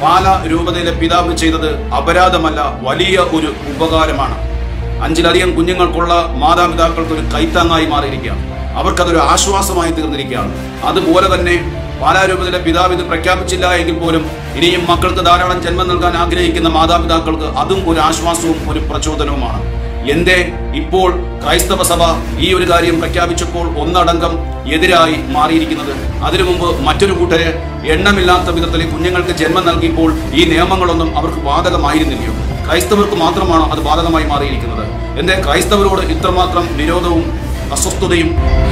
പാല രൂപതയിലെ പിതാവ് ചെയ്തത് അപരാധമല്ല വലിയ ഒരു ഉപകാരമാണ് അഞ്ചിലധികം കുഞ്ഞുങ്ങൾക്കുള്ള മാതാപിതാക്കൾക്ക് ഒരു കൈത്താങ്ങായി മാറിയിരിക്കുകയാണ് അവർക്കതൊരു ആശ്വാസമായി തീർന്നിരിക്കുകയാണ് അതുപോലെ തന്നെ പാലാരൂപത്തിലെ പിതാവ് ഇത് പ്രഖ്യാപിച്ചില്ല എങ്കിൽ പോലും ഇനിയും മക്കൾക്ക് ധാരാളം ജന്മം നൽകാൻ ആഗ്രഹിക്കുന്ന മാതാപിതാക്കൾക്ക് അതും ഒരു ആശ്വാസവും ഒരു പ്രചോദനവുമാണ് എന്തേ ഇപ്പോൾ ക്രൈസ്തവ സഭ ഈ ഒരു കാര്യം പ്രഖ്യാപിച്ചപ്പോൾ ഒന്നടങ്കം എതിരായി മാറിയിരിക്കുന്നത് അതിനു മുമ്പ് മറ്റൊരു കൂട്ടര് എണ്ണമില്ലാത്ത വിധത്തിൽ കുഞ്ഞുങ്ങൾക്ക് ജന്മം നൽകിയപ്പോൾ ഈ നിയമങ്ങളൊന്നും അവർക്ക് ബാധകമായിരുന്നില്ലയോ ക്രൈസ്തവർക്ക് മാത്രമാണ് അത് ബാധകമായി മാറിയിരിക്കുന്നത് എന്തേ ക്രൈസ്തവരോട് ഇത്രമാത്രം വിരോധവും അസ്വസ്ഥതയും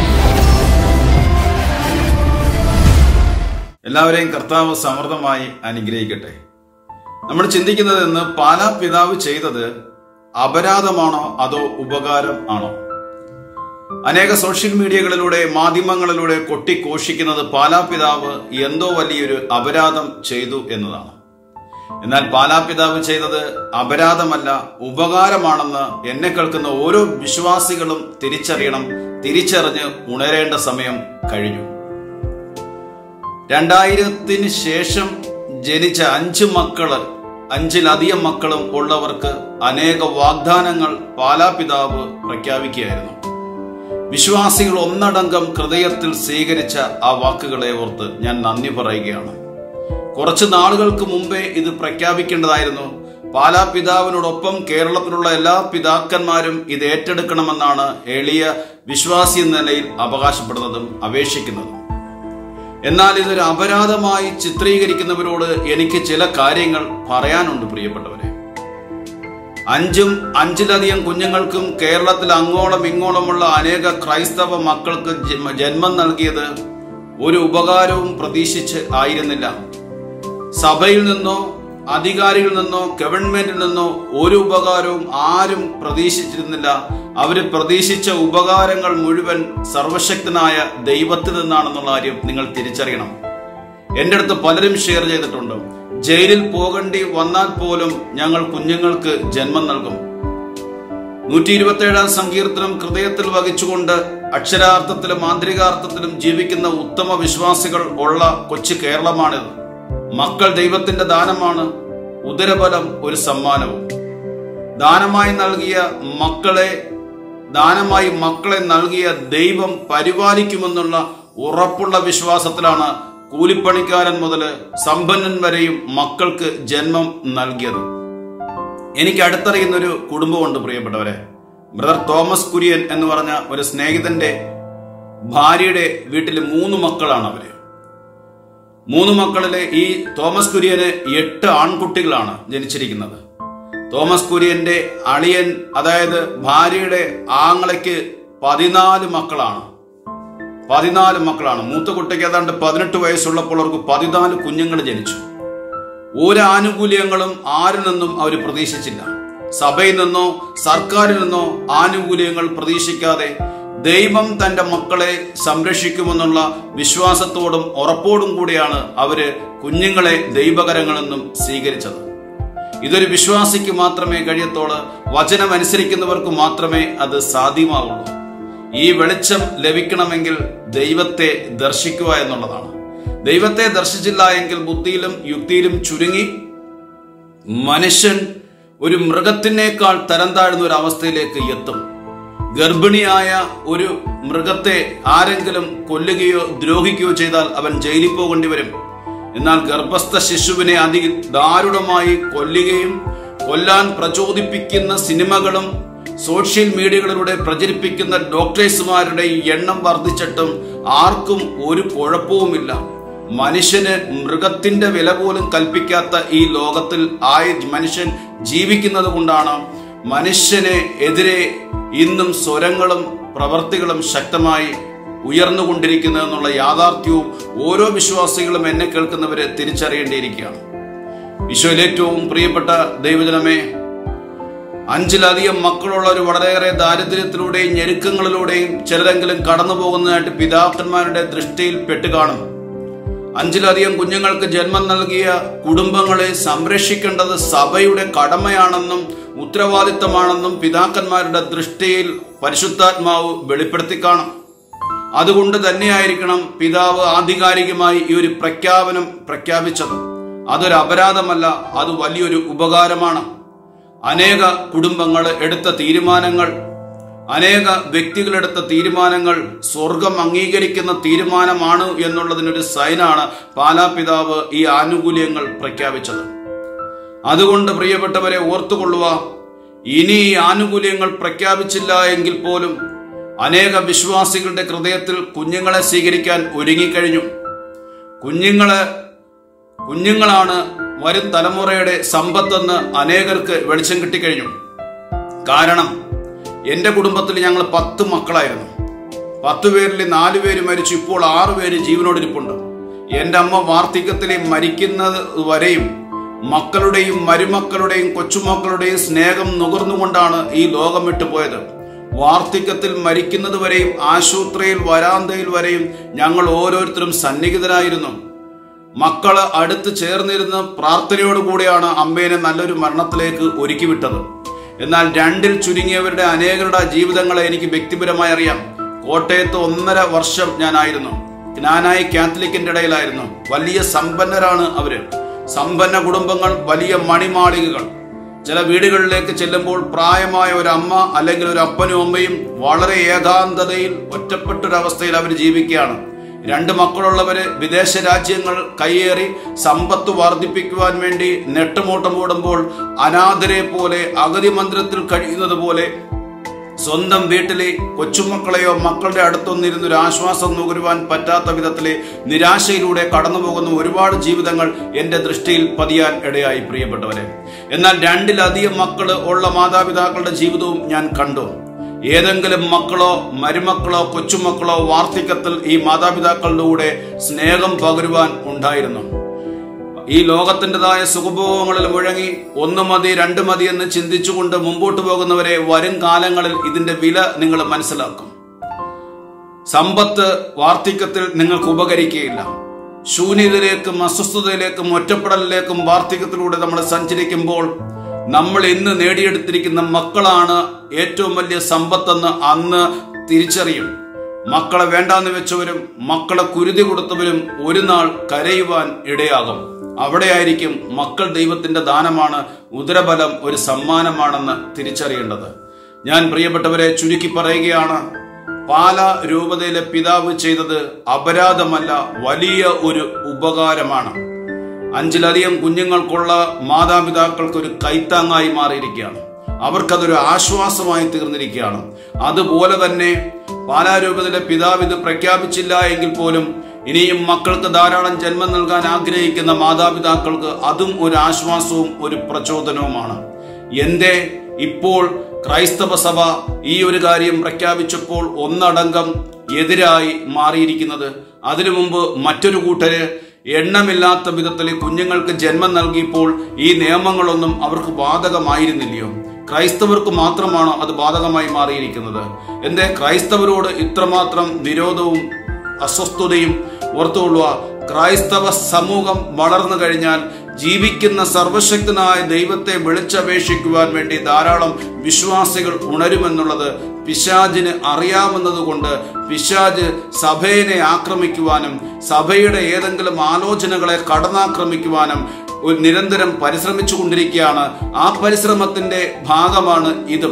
എല്ലാവരെയും കർത്താവ് സമൃദ്ധമായി അനുഗ്രഹിക്കട്ടെ നമ്മൾ ചിന്തിക്കുന്നത് എന്ന് പാലാ പിതാവ് ചെയ്തത് അപരാധമാണോ അതോ ഉപകാരം ആണോ അനേക സോഷ്യൽ മീഡിയകളിലൂടെ മാധ്യമങ്ങളിലൂടെ കൊട്ടിഘോഷിക്കുന്നത് പാലാ പിതാവ് എന്തോ വലിയൊരു അപരാധം ചെയ്തു എന്നതാണ് എന്നാൽ പാലാ പിതാവ് ചെയ്തത് അപരാധമല്ല ഉപകാരമാണെന്ന് എന്നെ കേൾക്കുന്ന ഓരോ വിശ്വാസികളും തിരിച്ചറിയണം തിരിച്ചറിഞ്ഞ് ഉണരേണ്ട സമയം കഴിഞ്ഞു രണ്ടായിരത്തിന് ശേഷം ജനിച്ച അഞ്ച് മക്കള് അഞ്ചിലധികം മക്കളും ഉള്ളവർക്ക് അനേക വാഗ്ദാനങ്ങൾ പാലാപിതാവ് പ്രഖ്യാപിക്കുകയായിരുന്നു വിശ്വാസികൾ ഒന്നടങ്കം ഹൃദയത്തിൽ സ്വീകരിച്ച ആ വാക്കുകളെ ഓർത്ത് ഞാൻ നന്ദി പറയുകയാണ് കുറച്ച് നാളുകൾക്ക് മുമ്പേ ഇത് പ്രഖ്യാപിക്കേണ്ടതായിരുന്നു പാലാ പിതാവിനോടൊപ്പം കേരളത്തിലുള്ള എല്ലാ പിതാക്കന്മാരും ഇത് ഏറ്റെടുക്കണമെന്നാണ് എളിയ വിശ്വാസി എന്ന നിലയിൽ അവകാശപ്പെടുന്നതും അപേക്ഷിക്കുന്നതും എന്നാൽ ഇതൊരു അപരാധമായി ചിത്രീകരിക്കുന്നവരോട് എനിക്ക് ചില കാര്യങ്ങൾ പറയാനുണ്ട് പ്രിയപ്പെട്ടവരെ അഞ്ചും അഞ്ചിലധികം കുഞ്ഞുങ്ങൾക്കും കേരളത്തിൽ അങ്ങോളം ഇങ്ങോളമുള്ള അനേക ക്രൈസ്തവ മക്കൾക്ക് ജന്മ- ജന്മം നൽകിയത് ഒരു ഉപകാരവും പ്രതീക്ഷിച്ച് ആയിരുന്നില്ല സഭയിൽ നിന്നോ അധികാരികളിൽ നിന്നോ ഗവൺമെന്റിൽ നിന്നോ ഒരു ഉപകാരവും ആരും പ്രതീക്ഷിച്ചിരുന്നില്ല അവര് പ്രതീക്ഷിച്ച ഉപകാരങ്ങൾ മുഴുവൻ സർവശക്തനായ ദൈവത്തിൽ നിന്നാണെന്നുള്ള കാര്യം നിങ്ങൾ തിരിച്ചറിയണം എന്റെ അടുത്ത് പലരും ഷെയർ ചെയ്തിട്ടുണ്ട് ജയിലിൽ പോകേണ്ടി വന്നാൽ പോലും ഞങ്ങൾ കുഞ്ഞുങ്ങൾക്ക് ജന്മം നൽകും നൂറ്റി ഇരുപത്തിയേഴാം സങ്കീർത്തനം ഹൃദയത്തിൽ വഹിച്ചുകൊണ്ട് അക്ഷരാർത്ഥത്തിലും ആന്തരികാർത്ഥത്തിലും ജീവിക്കുന്ന ഉത്തമ വിശ്വാസികൾ ഉള്ള കൊച്ചു കേരളമാണിത് മക്കൾ ദൈവത്തിന്റെ ദാനമാണ് ഉദരബലം ഒരു സമ്മാനവും ദാനമായി നൽകിയ മക്കളെ ദാനമായി മക്കളെ നൽകിയ ദൈവം പരിപാലിക്കുമെന്നുള്ള ഉറപ്പുള്ള വിശ്വാസത്തിലാണ് കൂലിപ്പണിക്കാരൻ മുതൽ സമ്പന്നൻ വരെയും മക്കൾക്ക് ജന്മം നൽകിയത് എനിക്ക് അടുത്തറിയുന്ന ഒരു കുടുംബമുണ്ട് പ്രിയപ്പെട്ടവരെ ബ്രദർ തോമസ് കുര്യൻ എന്ന് പറഞ്ഞ ഒരു സ്നേഹിതന്റെ ഭാര്യയുടെ വീട്ടിൽ മൂന്ന് മക്കളാണ് അവര് മൂന്ന് മക്കളിലെ ഈ തോമസ് കുര്യന് എട്ട് ആൺകുട്ടികളാണ് ജനിച്ചിരിക്കുന്നത് തോമസ് കുര്യന്റെ അളിയൻ അതായത് ഭാര്യയുടെ ആങ്ങളയ്ക്ക് പതിനാല് മക്കളാണ് പതിനാല് മക്കളാണ് മൂത്ത കുട്ടിക്ക് ഏതാണ്ട് പതിനെട്ട് വയസ്സുള്ളപ്പോൾ അവർക്ക് പതിനാല് കുഞ്ഞുങ്ങൾ ജനിച്ചു ഒരു ആനുകൂല്യങ്ങളും ആരിൽ നിന്നും അവർ പ്രതീക്ഷിച്ചില്ല സഭയിൽ നിന്നോ സർക്കാരിൽ നിന്നോ ആനുകൂല്യങ്ങൾ പ്രതീക്ഷിക്കാതെ ദൈവം തന്റെ മക്കളെ സംരക്ഷിക്കുമെന്നുള്ള വിശ്വാസത്തോടും ഉറപ്പോടും കൂടിയാണ് അവര് കുഞ്ഞുങ്ങളെ ദൈവകരങ്ങളിൽ നിന്നും സ്വീകരിച്ചത് ഇതൊരു വിശ്വാസിക്ക് മാത്രമേ കഴിയത്തോള് വചനം അനുസരിക്കുന്നവർക്ക് മാത്രമേ അത് സാധ്യമാവുള്ളൂ ഈ വെളിച്ചം ലഭിക്കണമെങ്കിൽ ദൈവത്തെ ദർശിക്കുക എന്നുള്ളതാണ് ദൈവത്തെ ദർശിച്ചില്ല എങ്കിൽ ബുദ്ധിയിലും യുക്തിയിലും ചുരുങ്ങി മനുഷ്യൻ ഒരു മൃഗത്തിനേക്കാൾ തരം താഴ്ന്ന ഒരു അവസ്ഥയിലേക്ക് എത്തും ഗർഭിണിയായ ഒരു മൃഗത്തെ ആരെങ്കിലും കൊല്ലുകയോ ദ്രോഹിക്കുകയോ ചെയ്താൽ അവൻ ജയിലിൽ പോകേണ്ടി വരും എന്നാൽ ഗർഭസ്ഥ ശിശുവിനെ അതി ദാരുണമായി കൊല്ലുകയും കൊല്ലാൻ പ്രചോദിപ്പിക്കുന്ന സിനിമകളും സോഷ്യൽ മീഡിയകളിലൂടെ പ്രചരിപ്പിക്കുന്ന ഡോക്ടേഴ്സുമാരുടെ എണ്ണം വർദ്ധിച്ചിട്ടും ആർക്കും ഒരു കുഴപ്പവുമില്ല മനുഷ്യന് മൃഗത്തിന്റെ വില പോലും കൽപ്പിക്കാത്ത ഈ ലോകത്തിൽ ആയ മനുഷ്യൻ ജീവിക്കുന്നത് കൊണ്ടാണ് മനുഷ്യനെ എതിരെ ഇന്നും സ്വരങ്ങളും പ്രവർത്തികളും ശക്തമായി ഉയർന്നുകൊണ്ടിരിക്കുന്നത് എന്നുള്ള യാഥാർത്ഥ്യവും ഓരോ വിശ്വാസികളും എന്നെ കേൾക്കുന്നവരെ തിരിച്ചറിയേണ്ടിയിരിക്കുകയാണ് ഈശോയിൽ ഏറ്റവും പ്രിയപ്പെട്ട ദൈവജനമേ അഞ്ചിലധികം മക്കളുള്ളവർ വളരെയേറെ ദാരിദ്ര്യത്തിലൂടെയും ഞെരുക്കങ്ങളിലൂടെയും ചിലരെങ്കിലും കടന്നു പോകുന്നതായിട്ട് പിതാക്കന്മാരുടെ ദൃഷ്ടിയിൽ പെട്ട് കാണും അഞ്ചിലധികം കുഞ്ഞുങ്ങൾക്ക് ജന്മം നൽകിയ കുടുംബങ്ങളെ സംരക്ഷിക്കേണ്ടത് സഭയുടെ കടമയാണെന്നും ഉത്തരവാദിത്തമാണെന്നും പിതാക്കന്മാരുടെ ദൃഷ്ടിയിൽ പരിശുദ്ധാത്മാവ് വെളിപ്പെടുത്തി കാണും അതുകൊണ്ട് തന്നെയായിരിക്കണം പിതാവ് ആധികാരികമായി ഈ ഒരു പ്രഖ്യാപനം പ്രഖ്യാപിച്ചത് അതൊരു അപരാധമല്ല അത് വലിയൊരു ഉപകാരമാണ് അനേക കുടുംബങ്ങൾ എടുത്ത തീരുമാനങ്ങൾ അനേക വ്യക്തികളെടുത്ത തീരുമാനങ്ങൾ സ്വർഗം അംഗീകരിക്കുന്ന തീരുമാനമാണ് എന്നുള്ളതിനൊരു സൈനാണ് പാലാപിതാവ് ഈ ആനുകൂല്യങ്ങൾ പ്രഖ്യാപിച്ചത് അതുകൊണ്ട് പ്രിയപ്പെട്ടവരെ ഓർത്തുകൊള്ളുക ഇനി ഈ ആനുകൂല്യങ്ങൾ പ്രഖ്യാപിച്ചില്ല എങ്കിൽ പോലും അനേക വിശ്വാസികളുടെ ഹൃദയത്തിൽ കുഞ്ഞുങ്ങളെ സ്വീകരിക്കാൻ ഒരുങ്ങിക്കഴിഞ്ഞു കുഞ്ഞുങ്ങളെ കുഞ്ഞുങ്ങളാണ് വരും തലമുറയുടെ സമ്പത്തെന്ന് അനേകർക്ക് വെളിച്ചം കിട്ടിക്കഴിഞ്ഞു കാരണം എൻ്റെ കുടുംബത്തിൽ ഞങ്ങൾ പത്ത് മക്കളായിരുന്നു പത്ത് പേരിൽ നാലു പേര് മരിച്ചു ഇപ്പോൾ ആറു പേര് ജീവനോടിരിപ്പുണ്ട് എൻ്റെ അമ്മ വാർദ്ധക്യത്തിൽ മരിക്കുന്നത് വരെയും മക്കളുടെയും മരുമക്കളുടെയും കൊച്ചുമക്കളുടെയും സ്നേഹം നുകർന്നുകൊണ്ടാണ് ഈ ലോകം വിട്ടുപോയത് വാർദ്ധക്യത്തിൽ മരിക്കുന്നത് വരെയും ആശുപത്രിയിൽ വരാന്തയിൽ വരെയും ഞങ്ങൾ ഓരോരുത്തരും സന്നിഹിതരായിരുന്നു മക്കള് അടുത്ത് ചേർന്നിരുന്ന് പ്രാർത്ഥനയോടുകൂടിയാണ് അമ്മേനെ നല്ലൊരു മരണത്തിലേക്ക് ഒരുക്കി വിട്ടത് എന്നാൽ രണ്ടിൽ ചുരുങ്ങിയവരുടെ അനേകരുടെ ജീവിതങ്ങളെ എനിക്ക് വ്യക്തിപരമായി അറിയാം കോട്ടയത്ത് ഒന്നര വർഷം ഞാനായിരുന്നു ജ്ഞാനായി കാത്തലിക്കിന്റെ ഇടയിലായിരുന്നു വലിയ സമ്പന്നരാണ് അവര് സമ്പന്ന കുടുംബങ്ങൾ വലിയ മണിമാളികകൾ ചില വീടുകളിലേക്ക് ചെല്ലുമ്പോൾ പ്രായമായ ഒരു അമ്മ അല്ലെങ്കിൽ ഒരു അപ്പനും അമ്മയും വളരെ ഏകാന്തതയിൽ ഒറ്റപ്പെട്ടൊരവസ്ഥയിൽ അവർ ജീവിക്കുകയാണ് രണ്ട് മക്കളുള്ളവര് വിദേശ രാജ്യങ്ങൾ കയ്യേറി സമ്പത്ത് വർദ്ധിപ്പിക്കുവാൻ വേണ്ടി നെട്ടുമോട്ടം ഓടുമ്പോൾ അനാഥരെ പോലെ അഗതി മന്ദിരത്തിൽ കഴിയുന്നത് പോലെ സ്വന്തം വീട്ടിലെ കൊച്ചുമക്കളെയോ മക്കളുടെ അടുത്തൊന്നിരുന്ന് ഒരു ആശ്വാസം നുകരുവാൻ പറ്റാത്ത വിധത്തിലെ നിരാശയിലൂടെ കടന്നു പോകുന്ന ഒരുപാട് ജീവിതങ്ങൾ എൻ്റെ ദൃഷ്ടിയിൽ പതിയാൻ ഇടയായി പ്രിയപ്പെട്ടവരെ എന്നാൽ രണ്ടിലധികം മക്കള് ഉള്ള മാതാപിതാക്കളുടെ ജീവിതവും ഞാൻ കണ്ടു ഏതെങ്കിലും മക്കളോ മരുമക്കളോ കൊച്ചുമക്കളോ വാർദ്ധക്യത്തിൽ ഈ മാതാപിതാക്കളുടെ സ്നേഹം പകരുവാൻ ഉണ്ടായിരുന്നു ഈ ലോകത്തിൻ്റെതായ സുഖഭോഗങ്ങളിൽ മുഴങ്ങി ഒന്ന് മതി രണ്ട് മതി എന്ന് ചിന്തിച്ചുകൊണ്ട് മുമ്പോട്ട് പോകുന്നവരെ വരും കാലങ്ങളിൽ ഇതിന്റെ വില നിങ്ങൾ മനസ്സിലാക്കും സമ്പത്ത് വാർദ്ധക്യത്തിൽ നിങ്ങൾക്ക് ഉപകരിക്കുകയില്ല ശൂന്യതയിലേക്കും അസ്വസ്ഥതയിലേക്കും ഒറ്റപ്പെടലിലേക്കും വാർദ്ധക്യത്തിലൂടെ നമ്മൾ സഞ്ചരിക്കുമ്പോൾ നമ്മൾ ഇന്ന് നേടിയെടുത്തിരിക്കുന്ന മക്കളാണ് ഏറ്റവും വലിയ സമ്പത്തെന്ന് അന്ന് തിരിച്ചറിയും മക്കളെ വേണ്ടാന്ന് വെച്ചവരും മക്കളെ കുരുതി കൊടുത്തവരും ഒരു നാൾ കരയുവാൻ ഇടയാകും അവിടെയായിരിക്കും മക്കൾ ദൈവത്തിന്റെ ദാനമാണ് ഉദരബലം ഒരു സമ്മാനമാണെന്ന് തിരിച്ചറിയേണ്ടത് ഞാൻ പ്രിയപ്പെട്ടവരെ ചുരുക്കി പറയുകയാണ് പാല രൂപതയിലെ പിതാവ് ചെയ്തത് അപരാധമല്ല വലിയ ഒരു ഉപകാരമാണ് അഞ്ചിലധികം കുഞ്ഞുങ്ങൾക്കുള്ള മാതാപിതാക്കൾക്ക് ഒരു കൈത്താങ്ങായി മാറിയിരിക്കുകയാണ് അവർക്കതൊരു ആശ്വാസമായി തീർന്നിരിക്കുകയാണ് അതുപോലെ തന്നെ പാലാരൂപത്തിലെ പിതാവ് ഇത് പ്രഖ്യാപിച്ചില്ല എങ്കിൽ പോലും ഇനിയും മക്കൾക്ക് ധാരാളം ജന്മം നൽകാൻ ആഗ്രഹിക്കുന്ന മാതാപിതാക്കൾക്ക് അതും ഒരു ആശ്വാസവും ഒരു പ്രചോദനവുമാണ് എന്തേ ഇപ്പോൾ ക്രൈസ്തവ സഭ ഈ ഒരു കാര്യം പ്രഖ്യാപിച്ചപ്പോൾ ഒന്നടങ്കം എതിരായി മാറിയിരിക്കുന്നത് അതിനു മുമ്പ് മറ്റൊരു കൂട്ടര് എണ്ണമില്ലാത്ത വിധത്തിൽ കുഞ്ഞുങ്ങൾക്ക് ജന്മം നൽകിയപ്പോൾ ഈ നിയമങ്ങളൊന്നും അവർക്ക് ബാധകമായിരുന്നില്ലയോ ക്രൈസ്തവർക്ക് മാത്രമാണോ അത് ബാധകമായി മാറിയിരിക്കുന്നത് എന്തേ ക്രൈസ്തവരോട് ഇത്രമാത്രം വിരോധവും അസ്വസ്ഥതയും ഓർത്തുകൊള്ളുക ക്രൈസ്തവ സമൂഹം വളർന്നു കഴിഞ്ഞാൽ ജീവിക്കുന്ന സർവശക്തനായ ദൈവത്തെ വിളിച്ചപേക്ഷിക്കുവാൻ വേണ്ടി ധാരാളം വിശ്വാസികൾ ഉണരുമെന്നുള്ളത് പിശാജിന് അറിയാവുന്നതുകൊണ്ട് പിശാജ് സഭയെ ആക്രമിക്കുവാനും സഭയുടെ ഏതെങ്കിലും ആലോചനകളെ കടന്നാക്രമിക്കുവാനും ഒരു നിരന്തരം പരിശ്രമിച്ചു കൊണ്ടിരിക്കുകയാണ് ആ പരിശ്രമത്തിന്റെ ഭാഗമാണ് ഇതും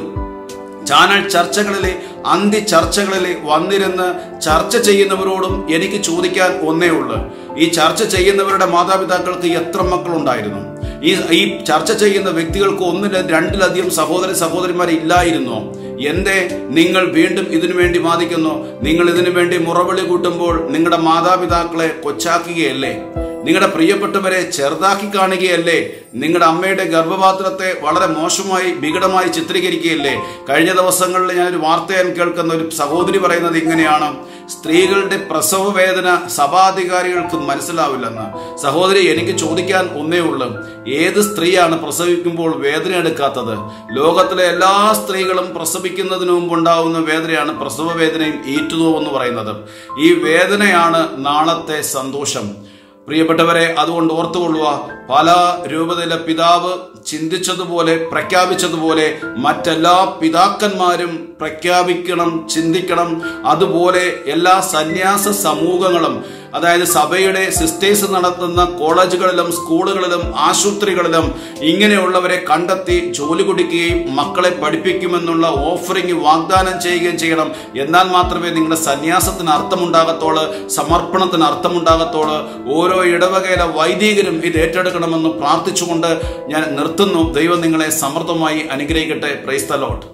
ചാനൽ ചർച്ചകളിലെ അന്തി ചർച്ചകളിലെ വന്നിരുന്ന് ചർച്ച ചെയ്യുന്നവരോടും എനിക്ക് ചോദിക്കാൻ ഒന്നേ ഉള്ളൂ ഈ ചർച്ച ചെയ്യുന്നവരുടെ മാതാപിതാക്കൾക്ക് എത്ര മക്കളുണ്ടായിരുന്നു ഈ ഈ ചർച്ച ചെയ്യുന്ന വ്യക്തികൾക്ക് ഒന്നിൽ രണ്ടിലധികം സഹോദര സഹോദരിമാർ ഇല്ലായിരുന്നോ എന്തേ നിങ്ങൾ വീണ്ടും ഇതിനു വേണ്ടി വാദിക്കുന്നു നിങ്ങൾ ഇതിനു വേണ്ടി മുറവിളി കൂട്ടുമ്പോൾ നിങ്ങളുടെ മാതാപിതാക്കളെ കൊച്ചാക്കുകയല്ലേ നിങ്ങളുടെ പ്രിയപ്പെട്ടവരെ ചെറുതാക്കി കാണുകയല്ലേ നിങ്ങളുടെ അമ്മയുടെ ഗർഭപാത്രത്തെ വളരെ മോശമായി വികടമായി ചിത്രീകരിക്കുകയല്ലേ കഴിഞ്ഞ ദിവസങ്ങളിൽ ഞാനൊരു വാർത്ത ഞാൻ കേൾക്കുന്ന ഒരു സഹോദരി പറയുന്നത് ഇങ്ങനെയാണ് സ്ത്രീകളുടെ പ്രസവ വേദന സഭാധികാരികൾക്ക് മനസ്സിലാവില്ലെന്ന് സഹോദരി എനിക്ക് ചോദിക്കാൻ ഒന്നേ ഉള്ളൂ ഏത് സ്ത്രീയാണ് പ്രസവിക്കുമ്പോൾ വേദന എടുക്കാത്തത് ലോകത്തിലെ എല്ലാ സ്ത്രീകളും പ്രസവിക്കുന്നതിന് മുമ്പ് ഉണ്ടാവുന്ന വേദനയാണ് പ്രസവ വേദനയും ഈറ്റുനോവ് എന്ന് പറയുന്നത് ഈ വേദനയാണ് നാളത്തെ സന്തോഷം പ്രിയപ്പെട്ടവരെ അതുകൊണ്ട് ഓർത്തുകൊള്ളുക പല രൂപതയിലെ പിതാവ് ചിന്തിച്ചതുപോലെ പ്രഖ്യാപിച്ചതുപോലെ മറ്റെല്ലാ പിതാക്കന്മാരും പ്രഖ്യാപിക്കണം ചിന്തിക്കണം അതുപോലെ എല്ലാ സന്യാസ സമൂഹങ്ങളും അതായത് സഭയുടെ സിസ്റ്റേഴ്സ് നടത്തുന്ന കോളേജുകളിലും സ്കൂളുകളിലും ആശുപത്രികളിലും ഇങ്ങനെയുള്ളവരെ കണ്ടെത്തി ജോലി കൊടുക്കുകയും മക്കളെ പഠിപ്പിക്കുമെന്നുള്ള ഓഫറിംഗ് വാഗ്ദാനം ചെയ്യുകയും ചെയ്യണം എന്നാൽ മാത്രമേ നിങ്ങളുടെ സന്യാസത്തിന് അർത്ഥമുണ്ടാകത്തോള് സമർപ്പണത്തിന് അർത്ഥമുണ്ടാകത്തോള് ഓരോ ഇടവകയിലെ വൈദികരും ഇത് ഏറ്റെടുക്കണമെന്ന് പ്രാർത്ഥിച്ചുകൊണ്ട് ഞാൻ നിർത്തുന്നു ദൈവം നിങ്ങളെ സമൃദ്ധമായി അനുഗ്രഹിക്കട്ടെ പ്രൈസ്തലോട്ട്